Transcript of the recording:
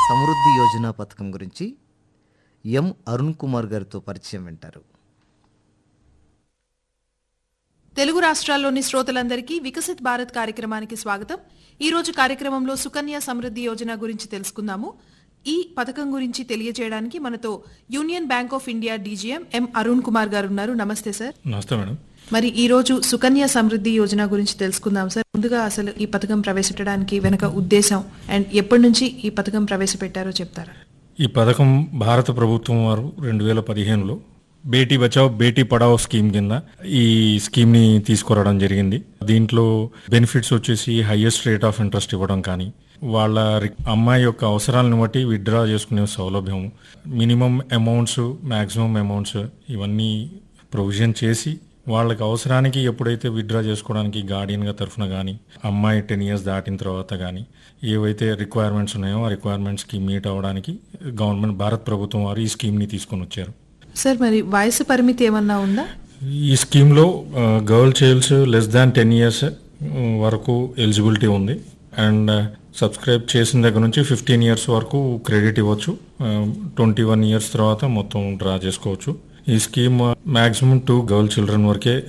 సమృద్ధి యోజన పథకం గురించి ఎం అరుణ్ కుమార్ గారితో పరిచయం వింటారు తెలుగు రాష్ట్రాల్లోని శ్రోతలందరికీ వికసిత్ భారత్ కార్యక్రమానికి స్వాగతం ఈ రోజు కార్యక్రమంలో సుకన్య సమృద్ధి యోజన గురించి తెలుసుకుందాము ఈ పథకం గురించి తెలియజేయడానికి మనతో union bank of India DGM M Arun Kumar garu ఉన్నారు నమస్తే సార్ నమస్తే మేడం మరి ఈ రోజు సుకన్య సమృద్ధి యోజన గురించి తెలుసుకుందాం సార్ ముందుగా అసలు ఈ పథకం ప్రవేశపెట్టడానికి వెనక ఉద్దేశం అండ్ ఎప్పటి నుంచి ఈ పథకం ప్రవేశపెట్టారో చెప్తారా ఈ పథకం భారత ప్రభుత్వం వారు రెండు వేల పదిహేనులో బేటీ బచావ్ బేటీ పడావ్ స్కీమ్ కింద ఈ స్కీమ్ ని తీసుకురావడం జరిగింది దీంట్లో బెనిఫిట్స్ వచ్చేసి హైయెస్ట్ రేట్ ఆఫ్ ఇంట్రెస్ట్ ఇవ్వడం కానీ వాళ్ళ రి- అమ్మాయి యొక్క అవసరాలను బట్టి విత్డ్రా చేసుకునే సౌలభ్యం మినిమం అమౌంట్స్ మాక్సిమం అమౌంట్స్ ఇవన్నీ ప్రొవిజన్ చేసి వాళ్ళకి అవసరానికి ఎప్పుడైతే విత్డ్రా చేసుకోవడానికి గార్డియన్గా తరఫున కానీ అమ్మాయి టెన్ ఇయర్స్ దాటిన తర్వాత కానీ ఏవైతే రిక్వైర్మెంట్స్ ఉన్నాయో ఆ రిక్వైర్మెంట్స్కి మీట్ అవ్వడానికి గవర్నమెంట్ భారత్ ప్రభుత్వం వారు ఈ స్కీమ్ని తీసుకొని వచ్చారు సార్ మరి వయసు పరిమితి ఏమన్నా ఉందా ఈ స్కీమ్లో girl childs less than ten years వరకు ఎలిజిబిలిటీ ఉంది అండ్ సబ్స్క్రైబ్ చేసిన దగ్గర నుంచి ఫిఫ్టీన్ ఇయర్స్ వరకు క్రెడిట్ ఇవ్వచ్చు ట్వంటీ వన్ ఇయర్స్ తర్వాత మొత్తం డ్రా చేసుకోవచ్చు ఈ scheme maximum two girl children వరకే